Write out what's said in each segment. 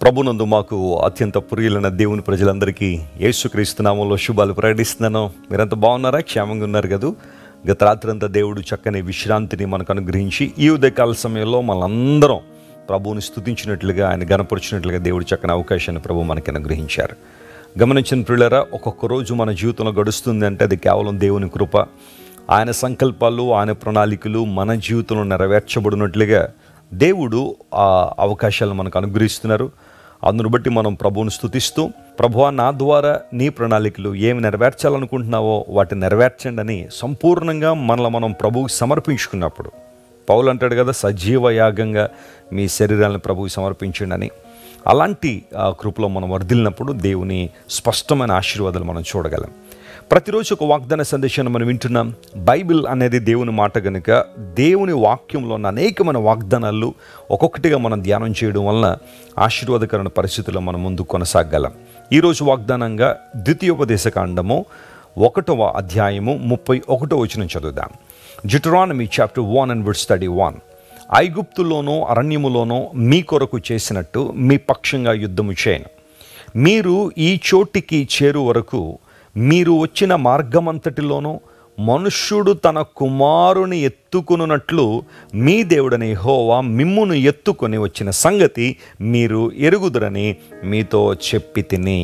ప్రభునందు మాకు అత్యంత ప్రియులైన దేవుని ప్రజలందరికీ యేసుక్రీస్తు నామంలో శుభాలు ప్రకటిస్తున్నాను మీరంతా బాగున్నారా క్షేమంగా ఉన్నారు కదా గత రాత్రి అంతా దేవుడు చక్కని విశ్రాంతిని మనకు అనుగ్రహించి ఈ ఉదయకాల సమయంలో మనందరం ప్రభువుని స్తుతించినట్లుగా ఆయన గనపరిచినట్లుగా దేవుడు చక్కని అవకాశాన్ని ప్రభు మనకి అనుగ్రహించారు గమనించిన ప్రియులరా ఒక్కొక్క రోజు మన జీవితంలో గడుస్తుంది అంటే అది కేవలం దేవుని కృప ఆయన సంకల్పాలు ఆయన ప్రణాళికలు మన జీవితంలో నెరవేర్చబడినట్లుగా దేవుడు ఆ అవకాశాలను మనకు అనుగ్రహిస్తున్నారు అందును బట్టి మనం ప్రభువును స్తుతిస్తూ ప్రభువా నా ద్వారా నీ ప్రణాళికలు ఏమి నెరవేర్చాలనుకుంటున్నావో వాటిని నెరవేర్చండి అని సంపూర్ణంగా మనల్ని మనం ప్రభువుకి సమర్పించుకున్నప్పుడు పౌలు అంటాడు కదా సజీవ యాగంగా మీ శరీరాలను ప్రభువుకి సమర్పించండి అని అలాంటి ఆ, కృపలో మనం వర్ధిల్లినప్పుడు దేవుని స్పష్టమైన ఆశీర్వాదాలు మనం చూడగలం ప్రతిరోజు ఒక వాగ్దాన సందేశాన్ని మనం వింటున్నాం బైబిల్ అనేది దేవుని మాట కనుక దేవుని వాక్యంలో ఉన్న అనేకమైన వాగ్దానాలు ఒక్కొక్కటిగా మనం ధ్యానం చేయడం వలన ఆశీర్వాదకరమైన పరిస్థితుల్లో మనం ముందు కొనసాగలం ఈరోజు వాగ్దానంగా ద్వితీయోపదేశ కాండము ఒకటవ అధ్యాయము ముప్పై ఒకటో వచనం చదువుదాం Deuteronomy chapter one and word study one ఐగుప్తులోనో అరణ్యములోనో మీ కొరకు చేసినట్టు మీ పక్షంగా యుద్ధము చేయను మీరు ఈ చోటికి చేరు వరకు మీరు వచ్చిన మార్గమంతటిలోనూ మనుష్యుడు తన కుమారుని ఎత్తుకున్నట్లు మీ దేవుడని హోవా మిమ్మును ఎత్తుకొని వచ్చిన సంగతి మీరు ఎరుగుదురని మీతో చెప్పి తిని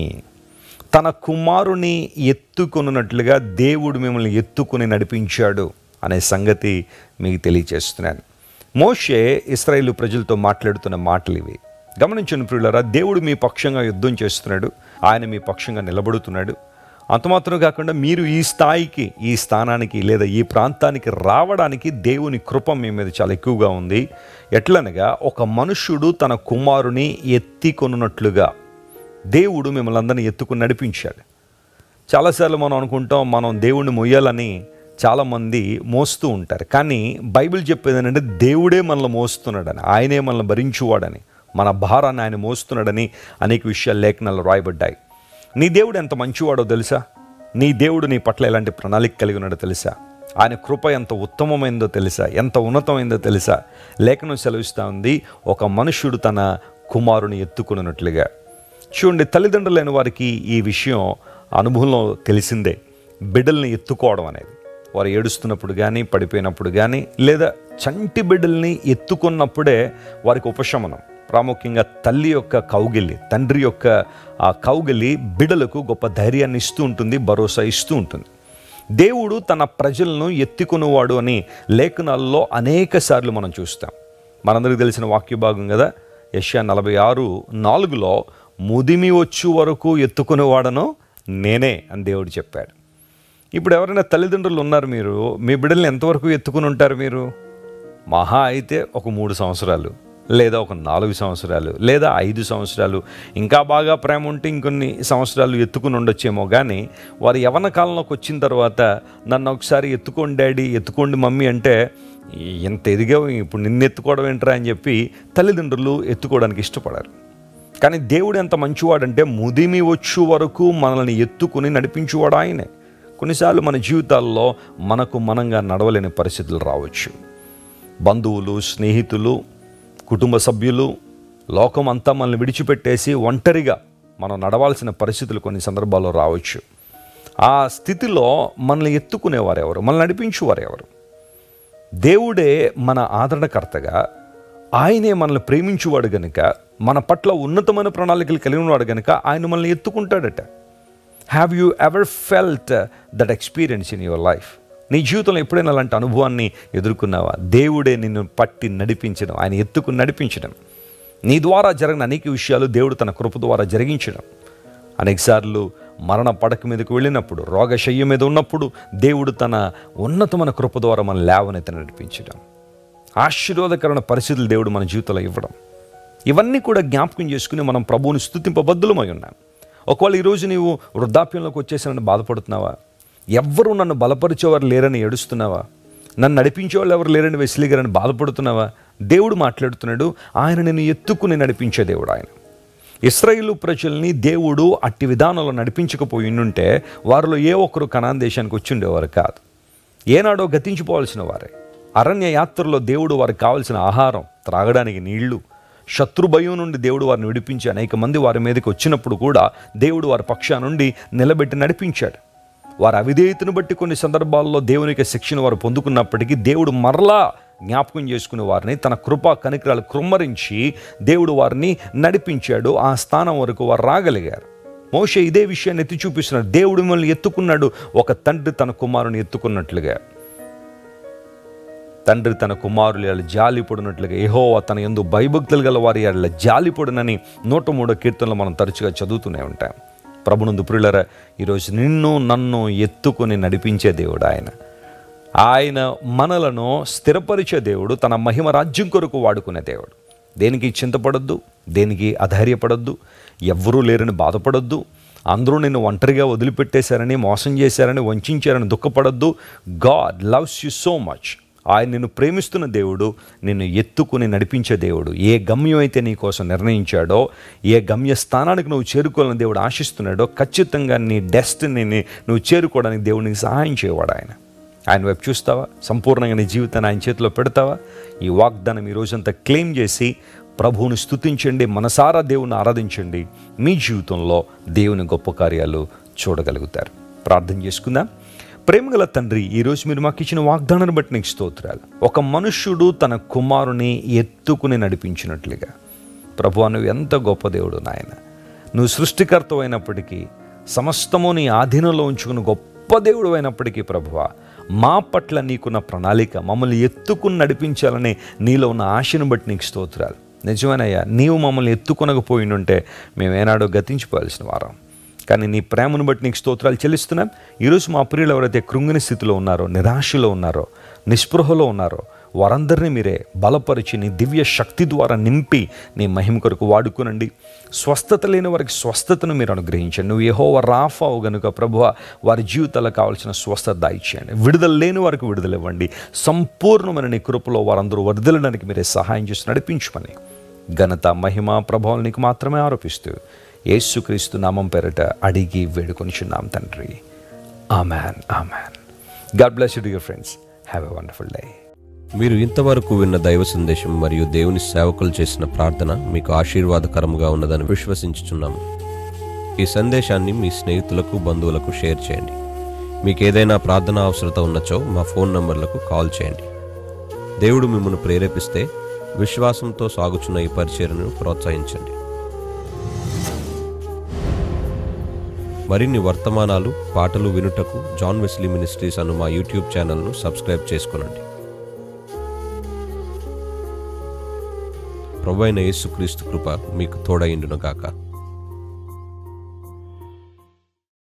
తన కుమారుని ఎత్తుకొనున్నట్లుగా దేవుడు మిమ్మల్ని ఎత్తుకుని నడిపించాడు అనే సంగతి మీకు తెలియచేస్తున్నాను మోషే ఇస్రాయేలు ప్రజలతో మాట్లాడుతున్న మాటలు ఇవి గమనించండి ప్రియులారా దేవుడు మీ పక్షంగా యుద్ధం చేస్తున్నాడు ఆయన మీ పక్షంగా నిలబడుతున్నాడు అంత మాత్రం కాకుండా మీరు ఈ స్థాయికి ఈ స్థానానికి లేదా ఈ ప్రాంతానికి రావడానికి దేవుని కృప మీ మీద చాలా ఎక్కువగా ఉంది ఎట్లనగా ఒక మనుష్యుడు తన కుమారుని ఎత్తికొనున్నట్లుగా దేవుడు మిమ్మల్ని అందరినీ ఎత్తుకుని నడిపించాడు చాలాసార్లు మనం అనుకుంటాం మనం దేవుణ్ణి మొయ్యాలని చాలామంది మోస్తూ ఉంటారు కానీ బైబిల్ చెప్పేది ఏంటంటే దేవుడే మనల్ని మోస్తున్నాడని ఆయనే మనల్ని భరించువాడని మన భారాన్ని ఆయన మోస్తున్నాడని అనేక విషయాలు లేఖనాలు రాయబడ్డాయి నీ దేవుడు ఎంత మంచివాడో తెలుసా నీ దేవుడు నీ పట్ల ఎలాంటి ప్రణాళిక కలిగి ఉన్నాడో తెలుసా ఆయన కృప ఎంత ఉత్తమమైందో తెలుసా ఎంత ఉన్నతమైందో తెలుసా లేఖనం సెలవిస్తూ ఉంది ఒక మనుష్యుడు తన కుమారుని ఎత్తుకున్నట్లుగా చూడండి తల్లిదండ్రులైన వారికి ఈ విషయం అనుభవంలో తెలిసిందే బిడ్డల్ని ఎత్తుకోవడం అనేది వారు ఏడుస్తున్నప్పుడు కానీ పడిపోయినప్పుడు కానీ లేదా చంటి బిడ్డల్ని ఎత్తుకున్నప్పుడే వారికి ఉపశమనం ప్రాముఖ్యంగా తల్లి యొక్క కౌగిలి తండ్రి యొక్క ఆ కౌగిలి బిడ్డలకు గొప్ప ధైర్యాన్ని ఇస్తూ ఉంటుంది భరోసా ఇస్తూ ఉంటుంది దేవుడు తన ప్రజలను ఎత్తుకునేవాడు అని లేఖనాల్లో అనేక సార్లు మనం చూస్తాం మనందరికీ తెలిసిన వాక్య భాగం కదా యష్యా నలభై ఆరు నాలుగులో ముదిమి వచ్చు వరకు ఎత్తుకునేవాడను నేనే అని దేవుడు చెప్పాడు ఇప్పుడు ఎవరైనా తల్లిదండ్రులు ఉన్నారు మీరు మీ బిడ్డల్ని ఎంతవరకు ఎత్తుకుని ఉంటారు మీరు మహా అయితే ఒక మూడు సంవత్సరాలు లేదా ఒక నాలుగు సంవత్సరాలు లేదా ఐదు సంవత్సరాలు ఇంకా బాగా ప్రేమ ఉంటే ఇంకొన్ని సంవత్సరాలు ఎత్తుకుని ఉండొచ్చేమో కానీ వారు యవన కాలంలోకి వచ్చిన తర్వాత నన్ను ఒకసారి ఎత్తుకోండి డాడీ ఎత్తుకోండి మమ్మీ అంటే ఎంత ఎదిగావు ఇప్పుడు నిన్ను ఎత్తుకోవడం ఏంట్రా అని చెప్పి తల్లిదండ్రులు ఎత్తుకోవడానికి ఇష్టపడారు కానీ దేవుడు ఎంత మంచివాడంటే ముదిమి వచ్చు వరకు మనల్ని ఎత్తుకుని నడిపించువాడు ఆయనే కొన్నిసార్లు మన జీవితాల్లో మనకు మనంగా నడవలేని పరిస్థితులు రావచ్చు బంధువులు స్నేహితులు కుటుంబ సభ్యులు లోకం అంతా మనల్ని విడిచిపెట్టేసి ఒంటరిగా మనం నడవాల్సిన పరిస్థితులు కొన్ని సందర్భాల్లో రావచ్చు ఆ స్థితిలో మనల్ని ఎత్తుకునేవారు ఎవరు మనల్ని నడిపించేవారు ఎవరు దేవుడే మన ఆదరణకర్తగా ఆయనే మనల్ని ప్రేమించువాడు గనుక మన పట్ల ఉన్నతమైన ప్రణాళికలు కలిగి ఉన్నవాడు గనుక ఆయన మనల్ని ఎత్తుకుంటాడట have you ever felt that experience in your life నీ జీవితంలో ఎప్పుడైనా అలాంటి అనుభవాన్ని ఎదుర్కొన్నావా దేవుడే నిన్ను పట్టి నడిపించడం ఆయన ఎత్తుకుని నడిపించడం నీ ద్వారా జరిగిన అనేక విషయాలు దేవుడు తన కృప ద్వారా జరిగించడం అనేకసార్లు మరణ పడక మీదకు వెళ్ళినప్పుడు రోగశయ్య మీద ఉన్నప్పుడు దేవుడు తన ఉన్నతమైన కృప ద్వారా మన లేవనెత్తి నడిపించడం ఆశీర్వాదకరమైన పరిస్థితులు దేవుడు మన జీవితంలో ఇవ్వడం ఇవన్నీ కూడా జ్ఞాపకం చేసుకుని మనం ప్రభువుని స్థుతింపబద్దులమై ఉన్నాం ఒకవేళ ఈరోజు నీవు వృద్ధాప్యంలోకి వచ్చేసానని బాధపడుతున్నావా ఎవ్వరూ నన్ను బలపరిచేవారు లేరని ఏడుస్తున్నావా నన్ను నడిపించేవాళ్ళు ఎవరు లేరని వెసిలిగారని బాధపడుతున్నావా దేవుడు మాట్లాడుతున్నాడు ఆయన నిన్ను ఎత్తుకుని నడిపించే దేవుడు ఆయన ఇస్రాయిలు ప్రజల్ని దేవుడు అట్టి విధానంలో నడిపించకపోయి ఉంటే వారిలో ఏ ఒక్కరు కనాన్ దేశానికి వచ్చి ఉండేవారు కాదు ఏనాడో గతించిపోవాల్సిన వారే అరణ్య యాత్రలో దేవుడు వారికి కావలసిన ఆహారం త్రాగడానికి నీళ్లు శత్రు భయం నుండి దేవుడు వారిని విడిపించి అనేక మంది వారి మీదకి వచ్చినప్పుడు కూడా దేవుడు వారి పక్షా నుండి నిలబెట్టి నడిపించాడు వారి అవిధేయతను బట్టి కొన్ని సందర్భాల్లో దేవునికి శిక్షణ వారు పొందుకున్నప్పటికీ దేవుడు మరలా జ్ఞాపకం చేసుకునే వారిని తన కృపా కనికరాలు కృమ్మరించి దేవుడు వారిని నడిపించాడు ఆ స్థానం వరకు వారు రాగలిగారు మోషే ఇదే విషయాన్ని ఎత్తి చూపిస్తున్నాడు దేవుడు మిమ్మల్ని ఎత్తుకున్నాడు ఒక తండ్రి తన కుమారుని ఎత్తుకున్నట్లుగా తండ్రి తన కుమారులు వాళ్ళ జాలిపడినట్లుగా ఏహో తన ఎందు భయభక్తులు గల వారి వాళ్ళ జాలిపడునని నూట మూడో కీర్తనలు మనం తరచుగా చదువుతూనే ఉంటాం ప్రభునందు ప్రియులరా ఈరోజు నిన్ను నన్ను ఎత్తుకొని నడిపించే దేవుడు ఆయన ఆయన మనలను స్థిరపరిచే దేవుడు తన మహిమ రాజ్యం కొరకు వాడుకునే దేవుడు దేనికి చింతపడొద్దు దేనికి అధైర్యపడొద్దు ఎవ్వరూ లేరని బాధపడొద్దు అందరూ నిన్ను ఒంటరిగా వదిలిపెట్టేశారని మోసం చేశారని వంచారని దుఃఖపడొద్దు God loves you so much ఆయన నిన్ను ప్రేమిస్తున్న దేవుడు నిన్ను ఎత్తుకుని నడిపించే దేవుడు ఏ గమ్యం అయితే నీ కోసం నిర్ణయించాడో ఏ గమ్య స్థానానికి నువ్వు చేరుకోవాలని దేవుడు ఆశిస్తున్నాడో ఖచ్చితంగా నీ డెస్టినీని నువ్వు చేరుకోవడానికి దేవుడు నీకు సహాయం చేయవాడు ఆయన ఆయన వైపు చూస్తావా సంపూర్ణంగా నీ జీవితాన్ని ఆయన చేతిలో పెడతావా ఈ వాగ్దానం ఈ రోజంతా క్లెయిమ్ చేసి ప్రభువుని స్తుతించండి మనసారా దేవుని ఆరాధించండి మీ జీవితంలో దేవుని గొప్ప కార్యాలు చూడగలుగుతారు ప్రార్థన చేసుకుందాం ప్రేమగల తండ్రి ఈరోజు మీరు మాకు ఇచ్చిన వాగ్దానాన్ని బట్టి నీకు స్తోత్రాలు ఒక మనుష్యుడు తన కుమారుని ఎత్తుకుని నడిపించినట్లుగా ప్రభు నువ్వు ఎంత గొప్ప దేవుడు నాయన నువ్వు సృష్టికర్త అయినప్పటికీ సమస్తము నీ ఆధీనంలో ఉంచుకున్న గొప్ప దేవుడు అయినప్పటికీ ప్రభువ మా పట్ల నీకున్న ప్రణాళిక మమ్మల్ని ఎత్తుకుని నడిపించాలని నీలో ఉన్న ఆశను బట్టి నీకు స్తోత్రాలు నిజమేనయ్యా నీవు మమ్మల్ని ఎత్తుకొనకపోయిండుంటే మేమేనాడో గతించిపోవాల్సిన వారం కానీ నీ ప్రేమను బట్టి నీకు స్తోత్రాలు చెల్లిస్తున్నాం ఈరోజు మా ప్రియులు ఎవరైతే కృంగిని స్థితిలో ఉన్నారో నిరాశలో ఉన్నారో నిస్పృహలో ఉన్నారో వారందరినీ మీరే బలపరిచి నీ దివ్య శక్తి ద్వారా నింపి నీ మహిమ కొరకు వాడుకునండి స్వస్థత లేని వారికి స్వస్థతను మీరు అనుగ్రహించండి నువ్వు ఏహోవ రాఫావు గనుక ప్రభువ వారి జీవితాలకు కావాల్సిన స్వస్థత దాయిచేయండి విడుదల లేని వారికి విడుదల ఇవ్వండి సంపూర్ణమైన నీ కృపలో వారందరూ వదిలడానికి మీరే సహాయం చేసి నడిపించమని ఘనత మహిమ ప్రభావం నీకు మాత్రమే ఆరోపిస్తూ యేసుక్రీస్తు నామం పేరట అడిగి వేడుకొనిచున్నాం తండ్రి amen amen God bless you your friends have a wonderful day మీరు ఇంతవరకు విన్న దైవ సందేశం మరియు దేవుని సేవకులు చేసిన ప్రార్థన మీకు ఆశీర్వాదకరముగా ఉన్నదని విశ్వసించుచున్నాము ఈ సందేశాన్ని మీ స్నేహితులకు బంధువులకు షేర్ చేయండి మీకు ఏదైనా ప్రార్థన అవసరత ఉన్నచో మా ఫోన్ నంబర్లకు కాల్ చేయండి దేవుడు మిమ్మల్ని ప్రేరేపిస్తే విశ్వాసంతో సాగుచున్న ఈ పరిచర్ను ప్రోత్సహించండి మరిన్ని వర్తమానాలు పాటలు వినుటకు జాన్ వెస్లీ మినిస్ట్రీస్ అను మా యూట్యూబ్ ఛానల్ను సబ్స్క్రైబ్ చేసుకునండి ప్రభు అయిన యేసుక్రీస్తు కృప మీకు తోడైండును గాక